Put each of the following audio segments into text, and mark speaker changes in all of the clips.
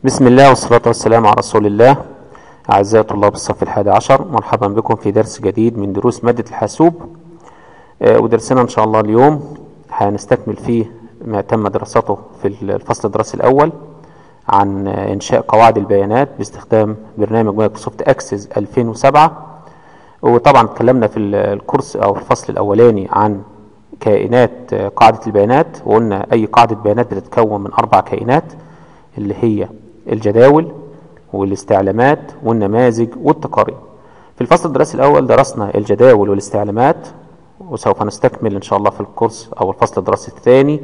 Speaker 1: بسم الله والصلاة والسلام على رسول الله أعزائي طلاب الصف الحادي عشر مرحبا بكم في درس جديد من دروس مادة الحاسوب آه، ودرسنا إن شاء الله اليوم هنستكمل فيه ما تم دراسته في الفصل الدراسي الأول عن آه، إنشاء قواعد البيانات باستخدام برنامج مايكروسوفت أكسس 2007 وطبعا اتكلمنا في ال- الكورس أو الفصل الأولاني عن كائنات آه، قاعدة البيانات وقلنا أي قاعدة بيانات بتتكون من أربع كائنات اللي هي الجداول والاستعلامات والنماذج والتقارير في الفصل الدراسي الأول درسنا الجداول والاستعلامات وسوف نستكمل إن شاء الله في الكورس أو الفصل الدراسي الثاني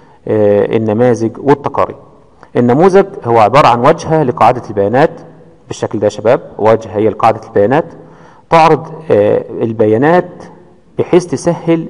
Speaker 1: آه، النماذج والتقارير النموذج هو عبارة عن واجهة لقاعدة البيانات بالشكل ده يا شباب واجهة هي لقاعدة البيانات تعرض آه، البيانات بحيث تسهل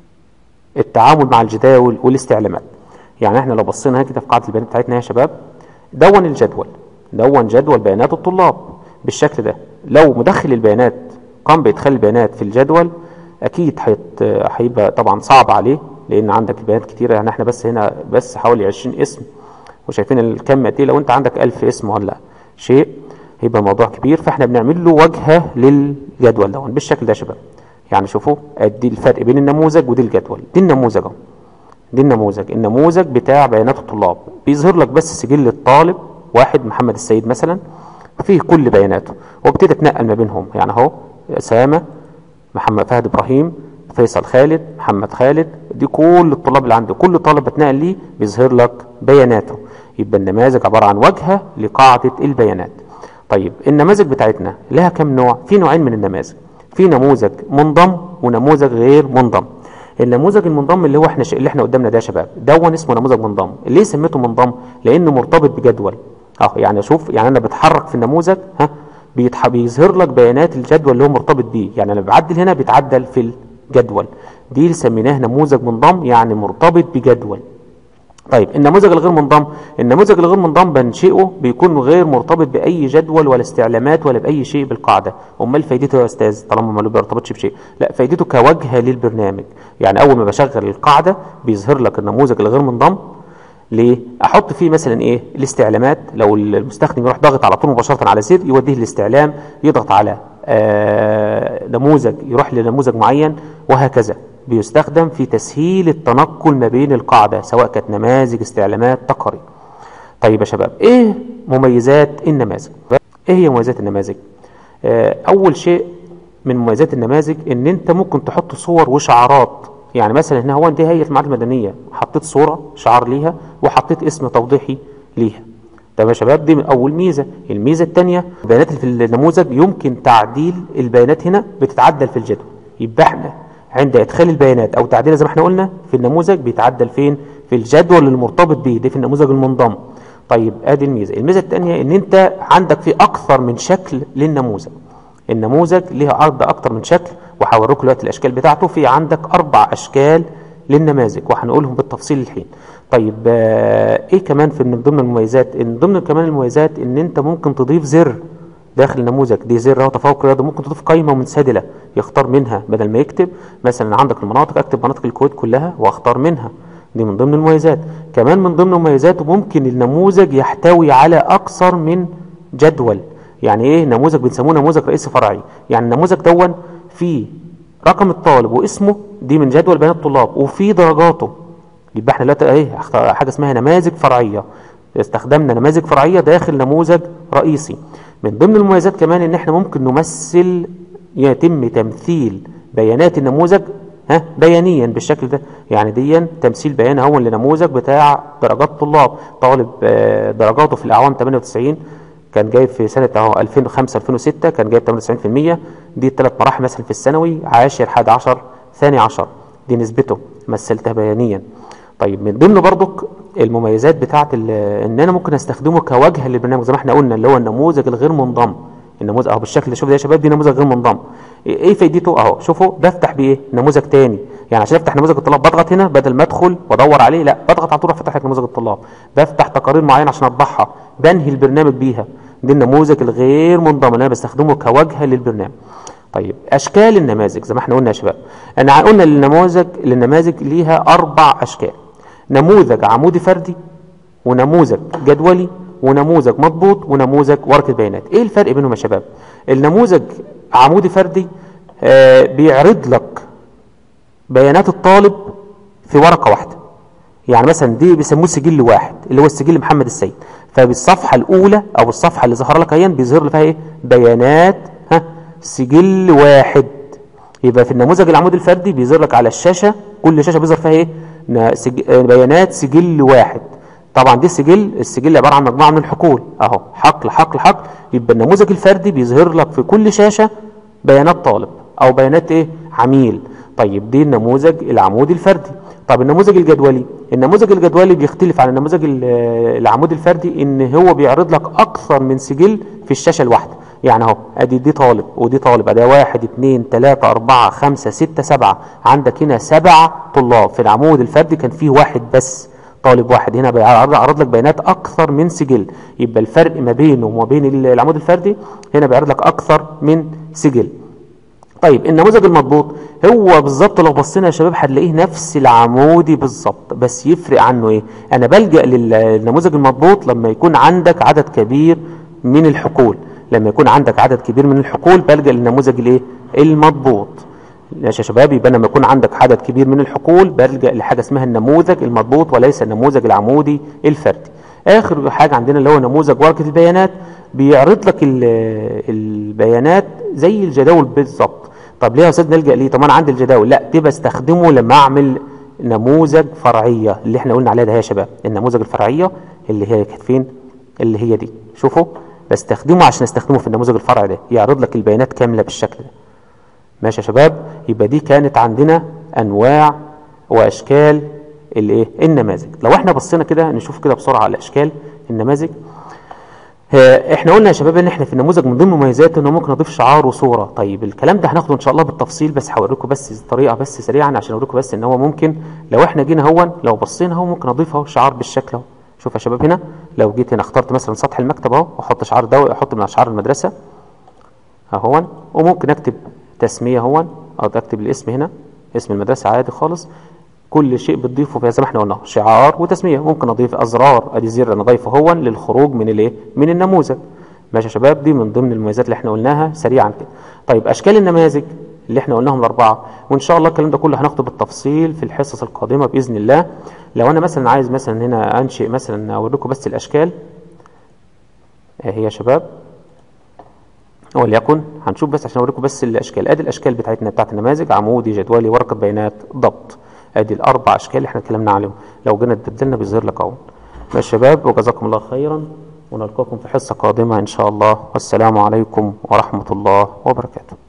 Speaker 1: التعامل مع الجداول والاستعلامات يعني احنا لو بصينا هنا كده في قاعده البيانات بتاعتنا يا شباب دون الجدول دون جدول بيانات الطلاب بالشكل ده لو مدخل البيانات قام بادخال البيانات في الجدول اكيد هيت- هيبقى طبعا صعب عليه لان عندك البيانات كتيره يعني احنا بس هنا بس حوالي 20 اسم وشايفين الكم قد ايه لو انت عندك 1000 اسم ولا شيء هيبقى الموضوع كبير فاحنا بنعمل له واجهه للجدول ده بالشكل ده يا شباب يعني شوفوا ادي الفرق بين النموذج ودي الجدول دي النموذج اهو دي النموذج النموذج بتاع بيانات الطلاب بيظهر لك بس سجل الطالب واحد محمد السيد مثلا فيه كل بياناته وابتدي اتنقل ما بينهم يعني اهو اسامه محمد فهد ابراهيم فيصل خالد محمد خالد دي كل الطلاب اللي عندي كل طالب بتنقل ليه بيظهر لك بياناته يبقى النماذج عباره عن واجهه لقاعده البيانات طيب النماذج بتاعتنا لها كم نوع في نوعين من النماذج في نموذج منضم ونموذج غير منضم النموذج المنضم اللي هو احنا ش... اللي احنا قدامنا ده يا شباب دون اسمه نموذج منضم ليه سميته منضم لانه مرتبط بجدول اه يعني شوف يعني انا بتحرك في النموذج ها بيتح... بيظهر لك بيانات الجدول اللي هو مرتبط بيه يعني انا بعدل هنا بيتعدل في الجدول دي اللي سميناه نموذج منضم يعني مرتبط بجدول طيب النموذج الغير منضم النموذج الغير منضم بنشئه بيكون غير مرتبط باي جدول ولا استعلامات ولا باي شيء بالقاعده امال فايدته يا استاذ طالما ما بيرتبطش بشيء لا فايدته كواجهه للبرنامج يعني اول ما بشغل القاعده بيظهر لك النموذج الغير منضم ليه احط فيه مثلا ايه الاستعلامات لو المستخدم يروح ضاغط على طول مباشره على زر يوديه الاستعلام يضغط على آه نموذج يروح لنموذج معين وهكذا بيستخدم في تسهيل التنقل ما بين القاعده سواء كانت نماذج استعلامات تقارير طيب يا شباب ايه مميزات النماذج ايه هي مميزات النماذج آه اول شيء من مميزات النماذج ان انت ممكن تحط صور وشعارات يعني مثلا هنا هو انت هيئه المعادله المدنيه حطيت صوره شعار ليها وحطيت اسم توضيحي ليها تمام يا شباب دي من اول ميزه الميزه الثانيه البيانات اللي في النموذج يمكن تعديل البيانات هنا بتتعدل في الجدول يبقى احنا عند ادخال البيانات او تعديلها زي ما احنا قلنا في النموذج بيتعدل فين في الجدول المرتبط به ده في النموذج المنضم طيب ادي الميزه الميزه الثانيه ان انت عندك في اكثر من شكل للنموذج النموذج ليها عرض اكتر من شكل وهوريكم دلوقتي الاشكال بتاعته في عندك اربع اشكال للنماذج وهنقولهم بالتفصيل الحين طيب آه ايه كمان في من ضمن المميزات من ضمن كمان المميزات ان انت ممكن تضيف زر داخل النموذج دي زر اهو تفوق رياضي ممكن تضيف قائمه منسدله يختار منها بدل ما يكتب مثلا عندك المناطق اكتب مناطق الكود كلها واختار منها دي من ضمن المميزات كمان من ضمن مميزاته ممكن النموذج يحتوي على اكثر من جدول يعني ايه نموذج بنسموه نموذج رئيسي فرعي يعني النموذج دون فيه رقم الطالب واسمه دي من جدول بيانات الطلاب وفي درجاته يبقى احنا دلوقتي ايه حاجه اسمها نماذج فرعيه استخدمنا نماذج فرعيه داخل نموذج رئيسي من ضمن المميزات كمان ان احنا ممكن نمثل يتم تمثيل بيانات النموذج ها بيانيا بالشكل ده يعني دي تمثيل بيان اهو لنموذج بتاع درجات طلاب طالب آه، درجاته في الاعوام 98 كان جايب في سنه اهو 2005 2006 كان جايب 98% دي الثلاث مراحل مثلا في الثانوي عاشر 11 ثاني عشر دي نسبته مثلتها بيانيا طيب من ضمن برضك المميزات بتاعه ان انا ممكن استخدمه كواجهه للبرنامج زي ما احنا قلنا اللي هو النموذج الغير منضم النموذج اهو بالشكل ده شوف ده يا شباب دي نموذج غير منضم ايه فايدته اهو شوفوا بفتح بايه نموذج تاني يعني عشان افتح نموذج الطلاب بضغط هنا بدل ما ادخل وادور عليه لا بضغط على طول افتح لك نموذج الطلاب بفتح تقارير معينه عشان اطبعها بنهي البرنامج بيها دي النموذج الغير منضم اللي انا بستخدمه كواجهه للبرنامج طيب اشكال النماذج زي ما احنا قلنا يا شباب انا قلنا النموذج النماذج ليها اربع اشكال نموذج عمودي فردي ونموذج جدولي ونموذج مضبوط ونموذج ورقه بيانات ايه الفرق بينهم يا شباب النموذج عمودي فردي آه بيعرض لك بيانات الطالب في ورقه واحده يعني مثلا دي بيسموه سجل واحد اللي هو السجل محمد السيد فبالصفحه الاولى او الصفحه اللي ظهر لك اهي بيظهر لك فيها ايه بيانات ها سجل واحد يبقى في النموذج العمودي الفردي بيظهر لك على الشاشه كل شاشه بيظهر فيها ايه نا- سج... آه، بيانات سجل واحد طبعا دي سجل السجل عباره عن مجموعه من الحقول اهو حقل حقل حقل يبقى النموذج الفردي بيظهر لك في كل شاشه بيانات طالب او بيانات ايه عميل طيب دي النموذج العمودي الفردي طب النموذج الجدولي النموذج الجدولي بيختلف عن النموذج ال- العمودي الفردي ان هو بيعرض لك اكثر من سجل في الشاشه الواحده يعني اهو ادي دي طالب ودي طالب ادي واحد اثنين ثلاثة أربعة خمسة ستة سبعة عندك هنا سبع طلاب في العمود الفردي كان فيه واحد بس طالب واحد هنا بيعرض عرض لك بيانات اكثر من سجل يبقى الفرق ما بينه وما بين العمود الفردي هنا بيعرض لك اكثر من سجل طيب النموذج المضبوط هو بالظبط لو بصينا يا شباب هنلاقيه نفس العمودي بالظبط بس يفرق عنه ايه انا بلجأ للنموذج المضبوط لما يكون عندك عدد كبير من الحقول لما يكون عندك عدد كبير من الحقول بلجأ للنموذج الايه المضبوط ماشي يا شباب يبقى لما يكون عندك عدد كبير من الحقول بلجأ لحاجه اسمها النموذج المضبوط وليس النموذج العمودي الفردي اخر حاجه عندنا اللي هو نموذج ورقه البيانات بيعرض لك ال- البيانات زي الجداول بالظبط طب ليه يا استاذ نلجا ليه طب انا عندي الجداول لا دي بستخدمه لما اعمل نموذج فرعيه اللي احنا قلنا عليها ده يا شباب النموذج الفرعيه اللي هي كانت فين اللي هي دي شوفوا بستخدمه عشان استخدمه في النموذج الفرعي ده يعرض لك البيانات كامله بالشكل ده ماشي يا شباب يبقى دي كانت عندنا انواع واشكال الايه النماذج لو احنا بصينا كده نشوف كده بسرعه على اشكال النماذج آه، احنا قلنا يا شباب ان احنا في النموذج من ضمن مميزاته انه ممكن اضيف شعار وصوره طيب الكلام ده هناخده ان شاء الله بالتفصيل بس هوريكم بس طريقه بس سريعا عشان اوريكم بس ان هو ممكن لو احنا جينا هون لو بصينا اهو ممكن اضيف اهو شعار بالشكل اهو شوف يا شباب هنا لو جيت هنا اخترت مثلا سطح المكتب اهو واحط شعار ده احط من اشعار المدرسه اهون وممكن اكتب تسميه هون او اكتب الاسم هنا اسم المدرسه عادي خالص كل شيء بتضيفه فيها زي ما احنا قلنا شعار وتسميه ممكن اضيف ازرار ادي زر انا ضايفه هون للخروج من الايه من النموذج ماشي يا شباب دي من ضمن المميزات اللي احنا قلناها سريعا كده طيب اشكال النماذج اللي احنا قلناهم الاربعه وان شاء الله الكلام ده كله هناخده بالتفصيل في الحصص القادمه باذن الله لو انا مثلا عايز مثلا هنا انشئ مثلا اوريكم بس الاشكال اهي يا شباب وليكن هنشوف بس عشان اوريكم بس الاشكال ادي الاشكال بتاعتنا بتاعت النماذج عمودي جدولي ورقه بيانات ضبط ادي الاربع اشكال اللي احنا اتكلمنا عليهم لو جينا اتبدلنا بيظهر لك اهو ماشي يا شباب وجزاكم الله خيرا ونلقاكم في حصه قادمه ان شاء الله والسلام عليكم ورحمه الله وبركاته